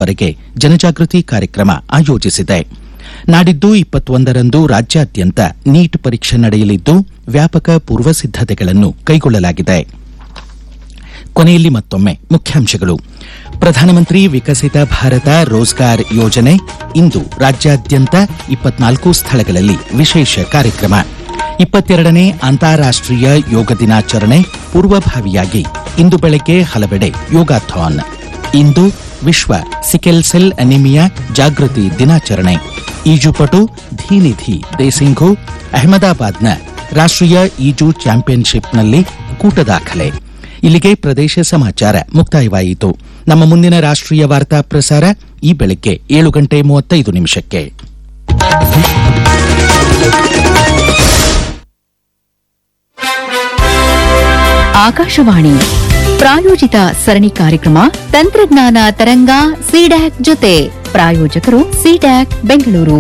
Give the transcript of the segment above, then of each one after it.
ವರೆಗೆ ಜನಜಾಗೃತಿ ಕಾರ್ಯಕ್ರಮ ಆಯೋಜಿಸಿದೆ ನಾಡಿದ್ದು ಇಪ್ಪತ್ತೊಂದರಂದು ರಾಜ್ಯಾದ್ಯಂತ ನೀಟ್ ಪರೀಕ್ಷೆ ನಡೆಯಲಿದ್ದು ವ್ಯಾಪಕ ಪೂರ್ವ ಸಿದ್ಧತೆಗಳನ್ನು ಕೈಗೊಳ್ಳಲಾಗಿದೆ ಕೊನೆಯಲ್ಲಿ ಮತ್ತೊಮ್ಮೆ ಮುಖ್ಯಾಂಶಗಳು ಪ್ರಧಾನಮಂತ್ರಿ ವಿಕಸಿತ ಭಾರತ ರೋಜ್ಗಾರ್ ಯೋಜನೆ ಇಂದು ರಾಜ್ಯಾದ್ಯಂತ ಇಪ್ಪತ್ನಾಲ್ಕು ಸ್ಥಳಗಳಲ್ಲಿ ವಿಶೇಷ ಕಾರ್ಯಕ್ರಮ ಇಪ್ಪತ್ತೆರಡನೇ ಅಂತಾರಾಷ್ಟೀಯ ಯೋಗ ದಿನಾಚರಣೆ ಪೂರ್ವಭಾವಿಯಾಗಿ ಇಂದು ಬೆಳಗ್ಗೆ ಹಲವೆಡೆ ಯೋಗಾಥಾನ್ ಇಂದು ವಿಶ್ವ ಸಿಕೆಲ್ ಸೆಲ್ ಅನಿಮಿಯಾ ಜಾಗೃತಿ ದಿನಾಚರಣೆ ಈಜುಪಟು ಧೀನಿಧಿ ದೇಸಿಂಘು ಅಹಮದಾಬಾದ್ನ ರಾಷ್ಟ್ರೀಯ ಈಜು ಚಾಂಪಿಯನ್ಶಿಪ್ನಲ್ಲಿ ಕೂಟ ದಾಖಲೆ ಇಲ್ಲಿಗೆ ಪ್ರದೇಶ ಸಮಾಚಾರ ಮುಕ್ತಾಯವಾಯಿತು ನಮ್ಮ ಮುಂದಿನ ರಾಷ್ಟ್ರೀಯ ವಾರ್ತಾ ಪ್ರಸಾರ ಈ ಬೆಳಗ್ಗೆ ಏಳು ಗಂಟೆ ಮೂವತ್ತೈದು ನಿಮಿಷಕ್ಕೆ ಆಕಾಶವಾಣಿ ಪ್ರಾಯೋಜಿತ ಸರಣಿ ಕಾರ್ಯಕ್ರಮ ತಂತ್ರಜ್ಞಾನ ತರಂಗ ಸಿಡ್ಯಾಕ್ ಜೊತೆ ಪ್ರಾಯೋಜಕರು CDAC Bengaluru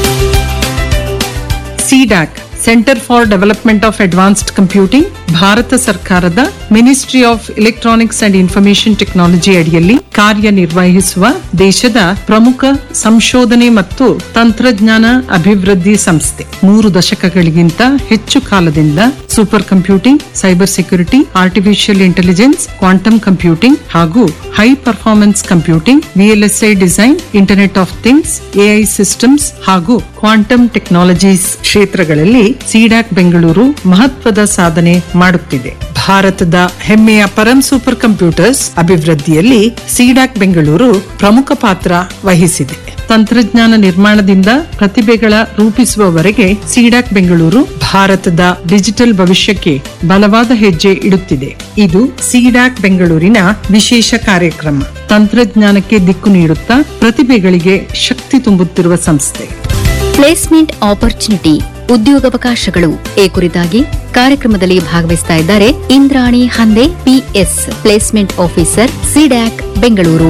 CDAC centre for development of advanced computing ಭಾರತ ಸರ್ಕಾರದ ministry of electronics and information technology ಅಡಿಯಲ್ಲಿ ಕಾರ್ಯನಿರ್ವಹಿಸುವ ದೇಶದ ಪ್ರಮುಖ ಸಂಶೋಧನೆ ಮತ್ತು ತಂತ್ರಜ್ಞಾನ ಅಭಿವೃದ್ಧಿ ಸಂಸ್ಥೆ ಮೂರು ದಶಕಗಳಿಗಿಂತ ಹೆಚ್ಚು ಕಾಲದಿಂದ super computing cyber security artificial intelligence quantum computing ಹಾಗೂ high performance computing VLSI design internet of things AI systems ಹಾಗೂ ಕ್ವಾಂಟಮ್ ಟೆಕ್ನಾಲಜೀಸ್ ಕ್ಷೇತ್ರಗಳಲ್ಲಿ ಸಿಡಾಕ್ ಬೆಂಗಳೂರು ಮಹತ್ವದ ಸಾಧನೆ ಮಾಡುತ್ತಿದೆ ಭಾರತದ ಹೆಮ್ಮೆಯ ಪರಂ ಸೂಪರ್ ಕಂಪ್ಯೂಟರ್ಸ್ ಅಭಿವೃದ್ಧಿಯಲ್ಲಿ ಸಿಡಾಕ್ ಬೆಂಗಳೂರು ಪ್ರಮುಖ ಪಾತ್ರ ವಹಿಸಿದೆ ತಂತ್ರಜ್ಞಾನ ನಿರ್ಮಾಣದಿಂದ ಪ್ರತಿಭೆಗಳ ರೂಪಿಸುವವರೆಗೆ ಸಿಡಾಕ್ ಬೆಂಗಳೂರು ಭಾರತದ ಡಿಜಿಟಲ್ ಭವಿಷ್ಯಕ್ಕೆ ಬಲವಾದ ಹೆಜ್ಜೆ ಇಡುತ್ತಿದೆ ಇದು ಸಿಡಾಕ್ ಬೆಂಗಳೂರಿನ ವಿಶೇಷ ಕಾರ್ಯಕ್ರಮ ತಂತ್ರಜ್ಞಾನಕ್ಕೆ ದಿಕ್ಕು ನೀಡುತ್ತಾ ಪ್ರತಿಭೆಗಳಿಗೆ ಶಕ್ತಿ ತುಂಬುತ್ತಿರುವ ಸಂಸ್ಥೆ ಪ್ಲೇಸ್ಮೆಂಟ್ ಆಪರ್ಚುನಿಟಿ ಉದ್ಯೋಗಾವಕಾಶಗಳು ಈ ಕುರಿತಾಗಿ ಕಾರ್ಯಕ್ರಮದಲ್ಲಿ ಭಾಗವಹಿಸ್ತಾ ಇದ್ದಾರೆ Indrani Hande PS placement officer CDAC Bengaluru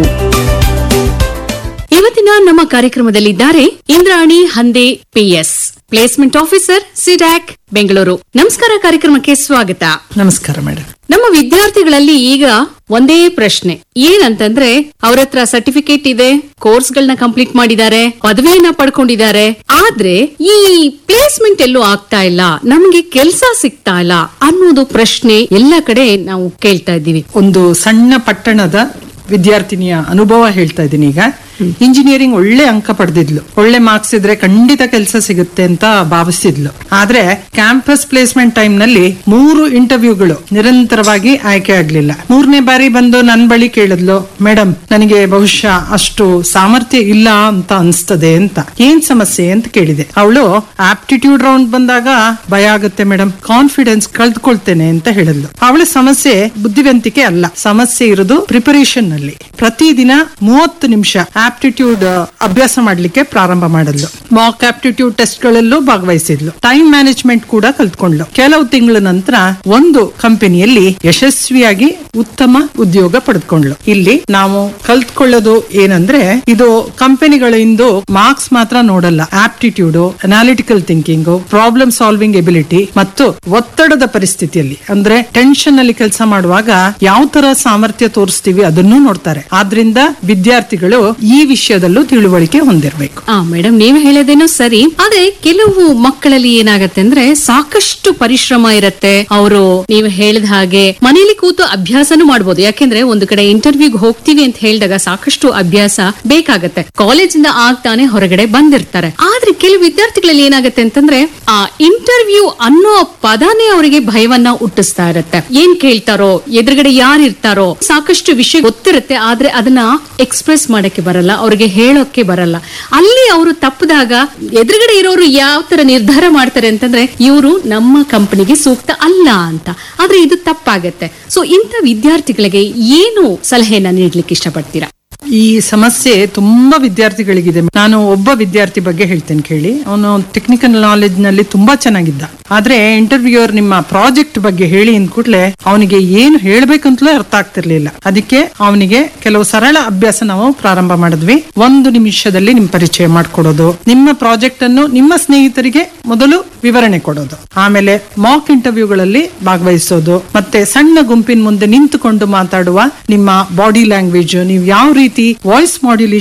ಇವತ್ತಿನ ನಮ್ಮ ಕಾರ್ಯಕ್ರಮದಲ್ಲಿದ್ದಾರೆ Indrani Hande PS placement officer CDAC Bengaluru ನಮಸ್ಕಾರ ಕಾರ್ಯಕ್ರಮಕ್ಕೆ ಸ್ವಾಗತ ನಮಸ್ಕಾರ ಮೇಡಮ್ ನಮ್ಮ ವಿದ್ಯಾರ್ಥಿಗಳಲ್ಲಿ ಈಗ ಒಂದೇ ಪ್ರಶ್ನೆ ಏನಂತಂದ್ರೆ ಅವ್ರ ಹತ್ರ ಸರ್ಟಿಫಿಕೇಟ್ ಇದೆ ಕೋರ್ಸ್ ಗಳನ್ನ ಕಂಪ್ಲೀಟ್ ಮಾಡಿದ್ದಾರೆ ಪದವಿಯನ್ನ ಪಡ್ಕೊಂಡಿದ್ದಾರೆ ಆದ್ರೆ ಈ ಪ್ಲೇಸ್ಮೆಂಟ್ ಎಲ್ಲೂ ಆಗ್ತಾ ಇಲ್ಲ ನಮ್ಗೆ ಕೆಲಸ ಸಿಗ್ತಾ ಇಲ್ಲ ಅನ್ನೋದು ಪ್ರಶ್ನೆ ಎಲ್ಲ ಕಡೆ ನಾವು ಕೇಳ್ತಾ ಇದ್ದೀವಿ ಒಂದು ಸಣ್ಣ ಪಟ್ಟಣದ ವಿದ್ಯಾರ್ಥಿನಿಯ ಅನುಭವ ಹೇಳ್ತಾ ಇದ್ದೀನಿ ಈಗ ಇಂಜಿನಿಯರಿಂಗ್ ಒಳ್ಳೆ ಅಂಕ ಪಡೆದಿದ್ಲು ಒಳ್ಳೆ ಮಾರ್ಕ್ಸ್ ಇದ್ರೆ ಖಂಡಿತ ಕೆಲಸ ಸಿಗುತ್ತೆ ಅಂತ ಭಾವಿಸಿದ್ಲು ಆದ್ರೆ ಕ್ಯಾಂಪಸ್ ಪ್ಲೇಸ್ಮೆಂಟ್ ಟೈಮ್ ನಲ್ಲಿ ಮೂರು ಇಂಟರ್ವ್ಯೂಗಳು ನಿರಂತರವಾಗಿ ಆಯ್ಕೆ ಆಗ್ಲಿಲ್ಲ ಮೂರನೇ ಬಾರಿ ಬಂದು ನನ್ ಬಳಿ ಕೇಳಿದ್ಲು ಮೇಡಮ್ ನನಗೆ ಬಹುಶಃ ಅಷ್ಟು ಸಾಮರ್ಥ್ಯ ಇಲ್ಲ ಅಂತ ಅನ್ಸ್ತದೆ ಅಂತ ಏನ್ ಸಮಸ್ಯೆ ಅಂತ ಕೇಳಿದೆ ಅವಳು ಆಪ್ಟಿಟ್ಯೂಡ್ ರೌಂಡ್ ಬಂದಾಗ ಭಯ ಆಗುತ್ತೆ ಮೇಡಮ್ ಕಾನ್ಫಿಡೆನ್ಸ್ ಕಳೆದುಕೊಳ್ತೇನೆ ಅಂತ ಹೇಳಿದ್ಲು ಅವಳ ಸಮಸ್ಯೆ ಬುದ್ಧಿವಂತಿಕೆ ಅಲ್ಲ ಸಮಸ್ಯೆ ಇರೋದು ಪ್ರಿಪರೇಷನ್ ನಲ್ಲಿ ಪ್ರತಿದಿನ ಮೂವತ್ತು ನಿಮಿಷ ಆಪ್ಟಿಟ್ಯೂಡ್ ಅಭ್ಯಾಸ ಮಾಡ್ಲಿಕ್ಕೆ ಪ್ರಾರಂಭ ಮಾಡಿದ್ಲು ಮಾಕ್ ಆಪ್ಟಿಟ್ಯೂಡ್ ಟೆಸ್ಟ್ ಗಳಲ್ಲೂ ಭಾಗವಹಿಸಿದ್ಲು ಟೈಮ್ ಮ್ಯಾನೇಜ್ಮೆಂಟ್ ಕೂಡ ಕಲ್ತ್ಕೊಂಡ್ಲು ಕೆಲವು ತಿಂಗಳ ನಂತರ ಒಂದು ಕಂಪನಿಯಲ್ಲಿ ಯಶಸ್ವಿಯಾಗಿ ಉತ್ತಮ ಉದ್ಯೋಗ ಪಡೆದುಕೊಂಡ್ಲು ಇಲ್ಲಿ ನಾವು ಕಲ್ತ್ಕೊಳ್ಳೋದು ಏನಂದ್ರೆ ಇದು ಕಂಪನಿಗಳಿಂದ ಮಾರ್ಕ್ಸ್ ಮಾತ್ರ ನೋಡಲ್ಲ aptitude analytical thinking problem solving ability ಮತ್ತು ಒತ್ತಡದ ಪರಿಸ್ಥಿತಿಯಲ್ಲಿ ಅಂದ್ರೆ ಟೆನ್ಷನ್ ಅಲ್ಲಿ ಕೆಲಸ ಮಾಡುವಾಗ ಯಾವ ತರ ಸಾಮರ್ಥ್ಯ ತೋರಿಸ್ತೀವಿ ಅದನ್ನು ನೋಡ್ತಾರೆ ಆದ್ರಿಂದ ವಿದ್ಯಾರ್ಥಿಗಳು ಈ ವಿಷಯದಲ್ಲೂ ತಿಳುವಳಿಕೆ ಹೊಂದಿರಬೇಕು ಆ ಮೇಡಮ್ ನೀವು ಹೇಳೋದೇನೋ ಸರಿ ಆದ್ರೆ ಕೆಲವು ಮಕ್ಕಳಲ್ಲಿ ಏನಾಗತ್ತೆ ಅಂದ್ರೆ ಸಾಕಷ್ಟು ಪರಿಶ್ರಮ ಇರತ್ತೆ ಅವರು ನೀವು ಹೇಳಿದ ಹಾಗೆ ಮನೇಲಿ ಕೂತು ಅಭ್ಯಾಸನೂ ಮಾಡ್ಬೋದು ಯಾಕೆಂದ್ರೆ ಒಂದು ಕಡೆ ಇಂಟರ್ವ್ಯೂಗೆ ಹೋಗ್ತೀವಿ ಅಂತ ಹೇಳಿದಾಗ ಸಾಕಷ್ಟು ಅಭ್ಯಾಸ ಬೇಕಾಗತ್ತೆ ಕಾಲೇಜಿಂದ ಆಗ್ತಾನೆ ಹೊರಗಡೆ ಬಂದಿರ್ತಾರೆ ಆದ್ರೆ ಕೆಲವು ವಿದ್ಯಾರ್ಥಿಗಳಲ್ಲಿ ಏನಾಗತ್ತೆ ಅಂತಂದ್ರೆ ಆ ಇಂಟರ್ವ್ಯೂ ಅನ್ನೋ ಪದಾನೇ ಅವರಿಗೆ ಭಯವನ್ನ ಹುಟ್ಟಿಸ್ತಾ ಇರತ್ತೆ ಏನ್ ಕೇಳ್ತಾರೋ ಎದುರುಗಡೆ ಯಾರು ಇರ್ತಾರೋ ಸಾಕಷ್ಟು ವಿಷಯ ಗೊತ್ತಿರುತ್ತೆ ಆದ್ರೆ ಅದನ್ನ ಎಕ್ಸ್ಪ್ರೆಸ್ ಮಾಡಕ್ಕೆ ಬರಲ್ಲ ಅವ್ರಿಗೆ ಹೇಳೋಕೆ ಬರಲ್ಲ ಅಲ್ಲಿ ಅವರು ತಪ್ಪದಾಗ ಎದುರುಗಡೆ ಇರೋರು ಯಾವ ತರ ನಿರ್ಧಾರ ಮಾಡ್ತಾರೆ ಅಂತಂದ್ರೆ ಇವರು ನಮ್ಮ ಕಂಪನಿಗೆ ಸೂಕ್ತ ಅಲ್ಲ ಅಂತ ಆದ್ರೆ ಇದು ತಪ್ಪಾಗತ್ತೆ ಸೊ ಇಂಥ ವಿದ್ಯಾರ್ಥಿಗಳಿಗೆ ಏನು ಸಲಹೆಯನ್ನ ನೀಡ್ಲಿಕ್ಕೆ ಇಷ್ಟಪಡ್ತೀರಾ ಈ ಸಮಸ್ಯೆ ತುಂಬಾ ವಿದ್ಯಾರ್ಥಿಗಳಿಗಿದೆ ನಾನು ಒಬ್ಬ ವಿದ್ಯಾರ್ಥಿ ಬಗ್ಗೆ ಹೇಳ್ತೇನೆ ಕೇಳಿ ಅವನು ಟೆಕ್ನಿಕಲ್ ನಾಲೆಜ್ ನಲ್ಲಿ ತುಂಬಾ ಚೆನ್ನಾಗಿದ್ದ ಆದ್ರೆ ಇಂಟರ್ವ್ಯೂರ್ ನಿಮ್ಮ ಪ್ರಾಜೆಕ್ಟ್ ಬಗ್ಗೆ ಹೇಳಿ ಅಂದ ಕೂಡಲೇ ಅವನಿಗೆ ಏನು ಹೇಳ್ಬೇಕಂತಲೂ ಅರ್ಥ ಆಗ್ತಿರ್ಲಿಲ್ಲ ಅದಕ್ಕೆ ಅವನಿಗೆ ಕೆಲವು ಸರಳ ಅಭ್ಯಾಸ ನಾವು ಪ್ರಾರಂಭ ಮಾಡಿದ್ವಿ ಒಂದು ನಿಮಿಷದಲ್ಲಿ ನಿಮ್ ಪರಿಚಯ ಮಾಡ್ಕೊಡೋದು ನಿಮ್ಮ ಪ್ರಾಜೆಕ್ಟ್ ಅನ್ನು ನಿಮ್ಮ ಸ್ನೇಹಿತರಿಗೆ ಮೊದಲು ವಿವರಣೆ ಕೊಡೋದು ಆಮೇಲೆ ಮಾಕ್ ಇಂಟರ್ವ್ಯೂಗಳಲ್ಲಿ ಭಾಗವಹಿಸೋದು ಮತ್ತೆ ಸಣ್ಣ ಗುಂಪಿನ ಮುಂದೆ ನಿಂತುಕೊಂಡು ಮಾತಾಡುವ ನಿಮ್ಮ ಬಾಡಿ ಲ್ಯಾಂಗ್ವೇಜ್ ನೀವು ಯಾವ ರೀತಿ ವಾಯ್ಸ್ ಮಾಡ್ಯುಲೇಷನ್